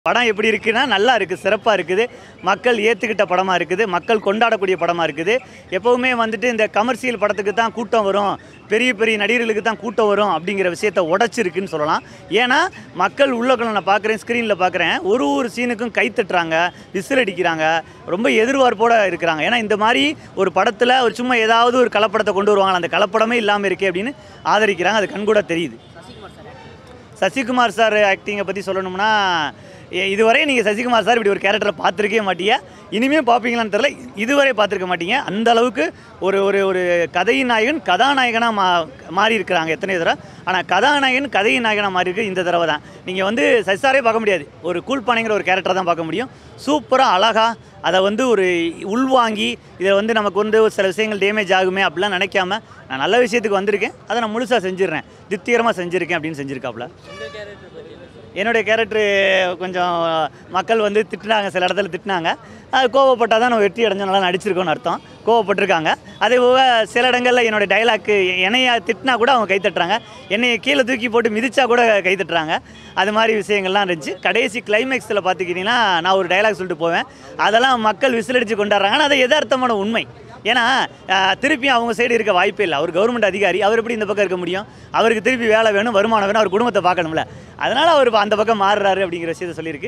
படம் எப்படி இருக்குன்னா நல்லா இருக்குது சிறப்பாக இருக்குது மக்கள் ஏற்றுக்கிட்ட படமாக இருக்குது மக்கள் கொண்டாடக்கூடிய படமாக இருக்குது எப்போவுமே வந்துட்டு இந்த கமர்ஷியல் படத்துக்கு தான் கூட்டம் வரும் பெரிய பெரிய நடிகர்களுக்கு தான் கூட்டம் வரும் அப்படிங்கிற விஷயத்தை உடச்சிருக்குன்னு சொல்லலாம் ஏன்னா மக்கள் உள்ளக்குள்ள நான் பார்க்குறேன் ஸ்க்ரீனில் பார்க்குறேன் ஒரு ஒரு சீனுக்கும் கை தட்டுறாங்க விசில் அடிக்கிறாங்க ரொம்ப எதிர்பார்ப்போடு இருக்கிறாங்க ஏன்னா இந்த மாதிரி ஒரு படத்தில் ஒரு சும்மா ஏதாவது ஒரு கலப்படத்தை கொண்டு வருவாங்க அந்த கலப்படமே இல்லாமல் இருக்கே அப்படின்னு ஆதரிக்கிறாங்க அது கண்கூட தெரியுது சசிகுமார் சார் ஆக்டிங்கை பற்றி சொல்லணும்னா எ- இதுவரை நீங்கள் சசிகுமார் சார் இப்படி ஒரு கேரக்டரை பார்த்துருக்கவே மாட்டீங்க இனிமேல் பார்ப்பீங்களான்னு தெரில இதுவரை பார்த்துருக்க மாட்டீங்க அந்த அளவுக்கு ஒரு ஒரு ஒரு கதையின் நாயகன் கதாநாயகனாக மா மாறி இருக்கிறாங்க எத்தனை தடவை ஆனால் கதாநாயகன் கதையின் நாயகனாக மாறி இருக்கு இந்த தடவை தான் நீங்கள் வந்து சசி சாரே பார்க்க முடியாது ஒரு கூழ்பானைங்கிற ஒரு கேரக்டர் தான் பார்க்க முடியும் சூப்பராக அழகாக அதை வந்து ஒரு உள்வாங்கி இதை வந்து நமக்கு வந்து ஒரு சில விஷயங்கள் டேமேஜ் ஆகுமே அப்படிலாம் நினைக்காம நான் நல்ல விஷயத்துக்கு வந்திருக்கேன் அதை நான் முழுசாக செஞ்சிடுறேன் திருப்திகரமாக செஞ்சுருக்கேன் அப்படின்னு செஞ்சுருக்காப்புல என்னுடைய கேரக்டரு கொஞ்சம் மக்கள் வந்து திட்டினாங்க சில இடத்துல திட்டினாங்க அது கோவப்பட்டால் தான் நம்ம வெற்றி அடைஞ்சோம் நல்லா நடிச்சிருக்கோம்னு அர்த்தம் கோவப்பட்டிருக்காங்க அதே போக சில இடங்களில் என்னோட டைலாக்கு என்னைய திட்டினா கூட அவங்க கை தட்டுறாங்க என்னைய கீழே தூக்கி போட்டு மிதிச்சா கூட கை தட்டுறாங்க அது மாதிரி விஷயங்கள்லாம் இருந்துச்சு கடைசி கிளைமேக்ஸில் பார்த்துக்கிட்டிங்கன்னா நான் ஒரு டைலாக் சொல்லிட்டு போவேன் அதெல்லாம் மக்கள் விசிலடிச்சு கொண்டாடுறாங்க ஆனால் அது யதார்த்தமான உண்மை ஏன்னா அஹ், திருப்பி அவங்க சைடு இருக்க வாய்ப்பே இல்லை அவர் கவர்மெண்ட் அதிகாரி அவர் எப்படி இந்த பக்கம் இருக்க முடியும் அவருக்கு திருப்பி வேலை வேணும் வருமானம் வேணும் அவர் குடும்பத்தை பார்க்கணும்ல அதனால் அவர் அந்த பக்கம் மாறுறாரு அப்படிங்கிற விஷயத்தை சொல்லியிருக்கு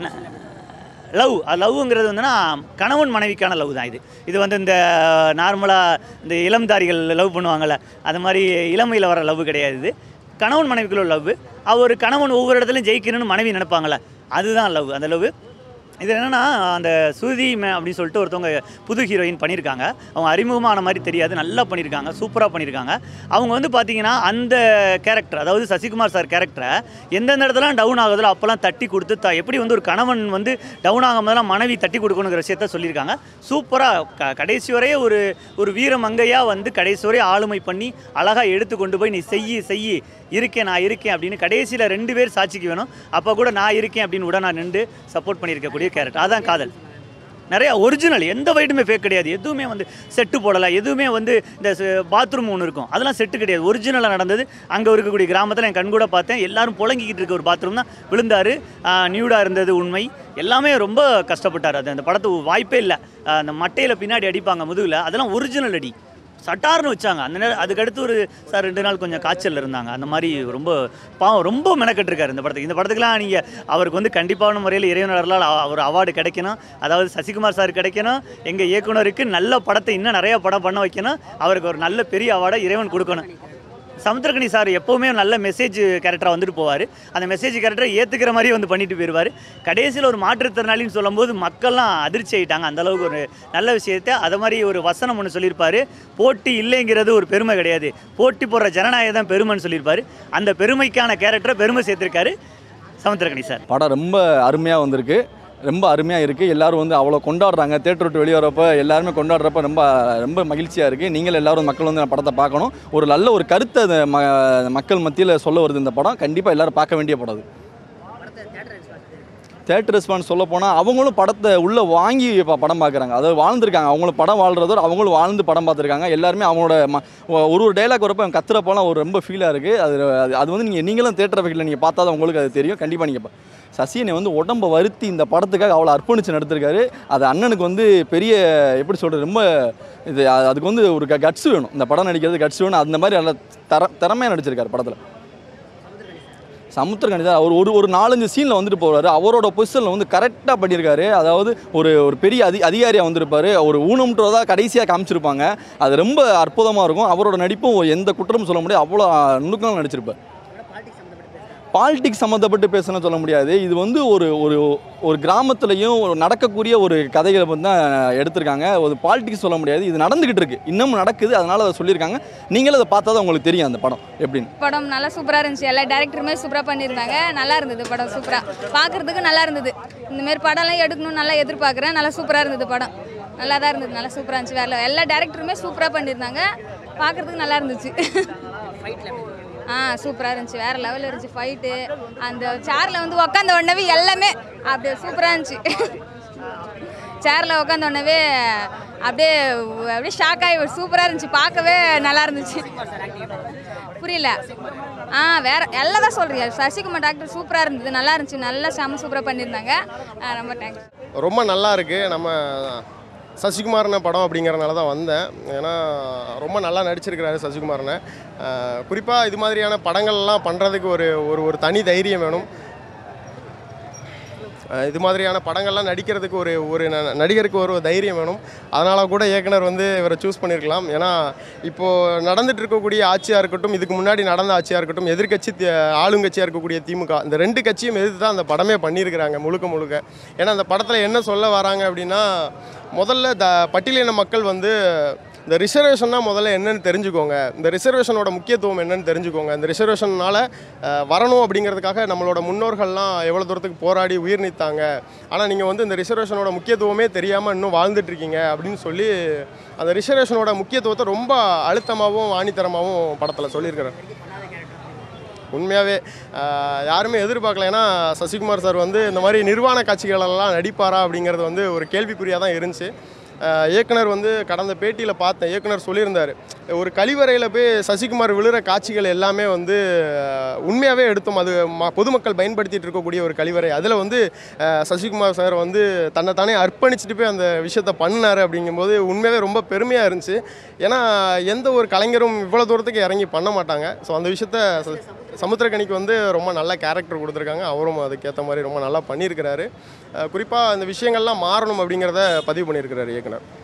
லவ் லவ்ங்கிறது வந்துன்னா கணவன் மனைவிக்கான லவ் தான் இது இது வந்து இந்த நார்மலாக இந்த இளம்தாரிகள் லவ் பண்ணுவாங்கள்ல அது மாதிரி இளமையில் வர லவ் கிடையாது இது கணவன் மனைவிக்குள்ள லவ் அவர் கணவன் ஒவ்வொரு இடத்துலையும் ஜெயிக்கணும்னு மனைவி நினைப்பாங்கள்ல அதுதான் லவ் அந்த லவ் இது என்னன்னா அந்த சுருதி மே அப்படின்னு சொல்லிட்டு ஒருத்தவங்க புது ஹீரோயின் பண்ணியிருக்காங்க அவங்க அறிமுகமான மாதிரி தெரியாது நல்லா பண்ணியிருக்காங்க சூப்பராக பண்ணியிருக்காங்க அவங்க வந்து பார்த்தீங்கன்னா அந்த கேரக்டர் அதாவது சசிகுமார் சார் கேரக்டரை எந்தெந்த இடத்துலாம் டவுன் ஆகுதோ அப்போல்லாம் தட்டி கொடுத்து த எப்படி வந்து ஒரு கணவன் வந்து டவுன் ஆகும் போதெல்லாம் மனைவி தட்டி கொடுக்கணுங்கிற விஷயத்த சொல்லியிருக்காங்க சூப்பராக க கடைசி வரையே ஒரு ஒரு வீர மங்கையாக வந்து கடைசி வரையும் ஆளுமை பண்ணி அழகாக எடுத்து கொண்டு போய் நீ செய்யி செய்யி இருக்கேன் நான் இருக்கேன் அப்படின்னு கடைசியில் ரெண்டு பேர் சாட்சிக்கு வேணும் அப்போ கூட நான் இருக்கேன் அப்படின்னு கூட நான் நின்று சப்போர்ட் பண்ணியிருக்கக்கூடிய கேரக்டர் அதான் காதல் நிறைய ஒரிஜினல் எந்த வைட்டுமே ஃபேக் கிடையாது எதுவுமே வந்து செட்டு போடலை எதுவுமே வந்து இந்த பாத்ரூம் ஒன்று இருக்கும் அதெல்லாம் செட்டு கிடையாது ஒரிஜினலாக நடந்தது அங்கே இருக்கக்கூடிய கிராமத்தில் என் கண் கூட பார்த்தேன் எல்லாரும் புழங்கிக்கிட்டு இருக்க ஒரு பாத்ரூம் தான் விழுந்தார் நியூடாக இருந்தது உண்மை எல்லாமே ரொம்ப கஷ்டப்பட்டார் அது அந்த படத்து வாய்ப்பே இல்லை ஆஹ் அந்த மட்டையில் பின்னாடி அடிப்பாங்க முதுகில் அதெல்லாம் ஒரிஜினல் அடி சட்டார்னு வச்சாங்க அந்த நேரம் அதுக்கடுத்து ஒரு சார் ரெண்டு நாள் கொஞ்சம் காய்ச்சல் இருந்தாங்க அந்த மாதிரி ரொம்ப பாவம் ரொம்ப மெனக்கெட்டிருக்காரு இந்த படத்துக்கு இந்த படத்துக்குலாம் நீங்கள் அவருக்கு வந்து கண்டிப்பான முறையில் இறைவனர்களால் அவ- ஒரு அவார்டு கிடைக்கணும் அதாவது சசிகுமார் சார் கிடைக்கணும் எங்கள் இயக்குனருக்கு நல்ல படத்தை இன்னும் நிறைய படம் பண்ண வைக்கணும் அவருக்கு ஒரு நல்ல பெரிய அவார்டை இறைவன் கொடுக்கணும் சமுத்திரகனி சார் எப்போவுமே நல்ல மெசேஜ் கேரக்டராக வந்துட்டு போவார் அந்த மெசேஜ் கேரக்டரை ஏற்றுக்கிற மாதிரி வந்து பண்ணிட்டு போயிடுவார் கடைசியில் ஒரு மாற்றுத்திறனாளின்னு சொல்லும்போது மக்கள்லாம் அதிர்ச்சி ஆயிட்டாங்க அந்த அளவுக்கு ஒரு நல்ல விஷயத்தை அதை மாதிரி ஒரு வசனம் ஒன்று சொல்லியிருப்பாரு போட்டி இல்லைங்கிறது ஒரு பெருமை கிடையாது போட்டி போடுற ஜனநாயகம் தான் பெருமைன்னு சொல்லியிருப்பாரு அந்த பெருமைக்கான கேரக்டரை பெருமை சேர்த்திருக்காரு சமுத்திரகனி சார் படம் ரொம்ப அருமையாக வந்திருக்கு ரொம்ப அருமையாக இருக்குது எல்லாரும் வந்து அவ்வளோ கொண்டாடுறாங்க தேட்டர் விட்டு வெளியே வரப்போ எல்லாருமே கொண்டாடுறப்ப ரொம்ப ரொம்ப மகிழ்ச்சியாக இருக்குது நீங்கள் எல்லாரும் மக்கள் வந்து அந்த படத்தை பார்க்கணும் ஒரு நல்ல ஒரு கருத்தை அது ம மக்கள் மத்தியில் சொல்ல வருது இந்த படம் கண்டிப்பாக எல்லாரும் பார்க்க வேண்டிய படம் அது தேட்டர் ரெஸ்பான்ஸ் சொல்ல போனால் அவங்களும் படத்தை உள்ளே வாங்கி இப்போ படம் பார்க்குறாங்க அதாவது வாழ்ந்துருக்காங்க அவங்களும் படம் வாழ்றதோட அவங்களும் வாழ்ந்து படம் பார்த்துருக்காங்க எல்லாருமே அவங்களோட ம ஒரு ஒரு டைலாக் வரப்போ அவங்க கத்துறப்போலாம் ஒரு ரொம்ப ஃபீலாக இருக்குது அது அது- அது வந்து நீங்கள் நீங்களும் தேட்டர் வகையில் நீங்கள் பார்த்தா தான் உங்களுக்கு அது தெரியும் கண்டிப்பாக நீங்கள் சசியனை வந்து உடம்ப வருத்தி இந்த படத்துக்காக அவ்வளோ அர்ப்பணிச்சு நடத்திருக்காரு அது அண்ணனுக்கு வந்து பெரிய எப்படி சொல்கிறது ரொம்ப இது அது- அதுக்கு வந்து ஒரு கட்ஸ் வேணும் இந்த படம் நடிக்கிறது கட்ஸ் வேணும் அந்த மாதிரி நல்ல தர திறமையாக நடிச்சிருக்காரு படத்தில் சமுத்திரகணி தான் அவர் ஒரு ஒரு நாலஞ்சு சீனில் வந்துட்டு போவார் அவரோட பொசிஷனில் வந்து கரெக்டாக பண்ணியிருக்காரு அதாவது ஒரு ஒரு பெரிய அதி அதிகாரியாக வந்திருப்பாரு ஒரு ஊனம்ன்றதா கடைசியாக காமிச்சிருப்பாங்க அது ரொம்ப அற்புதமாக இருக்கும் அவரோட நடிப்பும் எந்த குற்றமும் சொல்ல முடியாது அவ்வளோ நுணுக்கம் நடிச்சிருப்பார் பாலிடிக்ஸ் சம்மந்தப்பட்டு பேசணும்னு சொல்ல முடியாது இது வந்து ஒரு ஒரு ஒரு கிராமத்துலேயும் ஒரு நடக்கக்கூடிய ஒரு கதைகளை வந்து தான் எடுத்திருக்காங்க ஒரு பாலிடிக்ஸ் சொல்ல முடியாது இது நடந்துக்கிட்டு இருக்கு இன்னமும் நடக்குது அதனால அதை சொல்லியிருக்காங்க நீங்களும் அதை பார்த்தா தான் உங்களுக்கு தெரியும் அந்த படம் எப்படின்னு படம் நல்லா சூப்பராக இருந்துச்சு எல்லா டேரக்டருமே சூப்பராக பண்ணியிருந்தாங்க நல்லா இருந்தது படம் சூப்பராக பார்க்குறதுக்கு நல்லா இருந்தது இந்தமாரி படம்லாம் எடுக்கணும்னு நல்லா எதிர்பார்க்குறேன் நல்லா சூப்பராக இருந்தது படம் நல்லா தான் இருந்தது நல்லா சூப்பராக இருந்துச்சு வேறு எல்லா டேரக்டருமே சூப்பராக பண்ணியிருந்தாங்க பார்க்குறதுக்கு நல்லா இருந்துச்சு ஆ சூப்பராக இருந்துச்சு வேறு லெவலில் இருந்துச்சு ஃபைட்டு அந்த சேரில் வந்து உக்காந்த உடனே எல்லாமே அப்படியே சூப்பராக இருந்துச்சு சேரில் உட்காந்த உடனே அப்படியே அப்படியே ஷாக் ஆகி சூப்பராக இருந்துச்சு பார்க்கவே நல்லா இருந்துச்சு புரியல ஆ வேற எல்லாம் தான் சொல்கிறீங்க சசிகுமார் டாக்டர் சூப்பராக இருந்தது நல்லா இருந்துச்சு நல்லா செம்ம சூப்பராக பண்ணியிருந்தாங்க ஆ, ரொம்ப தேங்க்ஸ் ரொம்ப நல்லா இருக்குது நம்ம சசிகுமாரன படம் அப்படிங்கிறனால தான் வந்தேன் ஏன்னா ரொம்ப நல்லா நடிச்சிருக்கிறாரு சசிகுமாரனை குறிப்பாக இது மாதிரியான படங்கள்லாம் பண்ணுறதுக்கு ஒரு ஒரு ஒரு தனி தைரியம் வேணும் அஹ் இது மாதிரியான படங்கள்லாம் நடிக்கிறதுக்கு ஒரு ஒரு ந- நடிகருக்கு ஒரு தைரியம் வேணும் அதனால் கூட இயக்குனர் வந்து இவரை சூஸ் பண்ணியிருக்கலாம் ஏன்னா இப்போது நடந்துட்டு இருக்கக்கூடிய ஆட்சியாக இருக்கட்டும் இதுக்கு முன்னாடி நடந்த ஆட்சியாக இருக்கட்டும் எதிர்க்கட்சி தி- ஆளுங்கட்சியாக இருக்கக்கூடிய திமுக இந்த ரெண்டு கட்சியும் எதிர்த்து தான் அந்த படமே பண்ணியிருக்கிறாங்க முழுக்க முழுக்க ஏன்னா அந்த படத்தில் என்ன சொல்ல வராங்க அப்படின்னா முதல்ல த பட்டியலின மக்கள் வந்து இந்த ரிசர்வேஷன்னா முதல்ல என்னன்னு தெரிஞ்சுக்கோங்க இந்த ரிசர்வேஷனோட முக்கியத்துவம் என்னன்னு தெரிஞ்சுக்கோங்க இந்த ரிசர்வேஷனால் வரணும் அப்படிங்கிறதுக்காக நம்மளோட முன்னோர்கள்லாம் எவ்வளோ தூரத்துக்கு போராடி உயிர் நீத்தாங்க ஆனால் நீங்கள் வந்து இந்த ரிசர்வேஷனோட முக்கியத்துவமே தெரியாமல் இன்னும் வாழ்ந்துட்டு இருக்கீங்க அப்படின்னு சொல்லி அந்த ரிசர்வேஷனோட முக்கியத்துவத்தை ரொம்ப அழுத்தமாகவும் ஆணித்தரமாகவும் படத்தில் சொல்லியிருக்கிறார் உண்மையாகவே யாருமே எதிர்பார்க்கல ஏன்னா சசிகுமார் சார் வந்து இந்த மாதிரி நிர்வாண காட்சிகளெல்லாம் நடிப்பாரா அப்படிங்கிறது வந்து ஒரு கேள்விக்குறியாக தான் இருந்துச்சு ஆஹ் இயக்குனர் வந்து கடந்த பேட்டியில் பார்த்தேன் இயக்குனர் சொல்லியிருந்தார் ஒரு கழிவறையில் போய் சசிகுமார் விழுற காட்சிகள் எல்லாமே வந்து ஆஹ் உண்மையாகவே எடுத்தோம் அது ம பொதுமக்கள் பயன்படுத்திட்டு இருக்கக்கூடிய ஒரு கழிவறை அதில் வந்து ஆஹ் சசிகுமார் சார் வந்து தன்னைத்தானே அர்ப்பணிச்சுட்டு போய் அந்த விஷயத்த பண்ணார் அப்படிங்கும்போது உண்மையாகவே ரொம்ப பெருமையாக இருந்துச்சு ஏன்னா எந்த ஒரு கலைஞரும் இவ்வளோ தூரத்துக்கு இறங்கி பண்ண மாட்டாங்க ஸோ அந்த விஷயத்த ச- சமுத்திரக்கனிக்கு வந்து ரொம்ப நல்ல கேரக்டர் கொடுத்துருக்காங்க அவரும் அதுக்கேற்ற மாதிரி ரொம்ப நல்லா பண்ணியிருக்கிறாரு குறிப்பாக இந்த விஷயங்கள்லாம் மாறணும் அப்படிங்கிறத பதிவு பண்ணியிருக்கிறாரு இயக்குனர்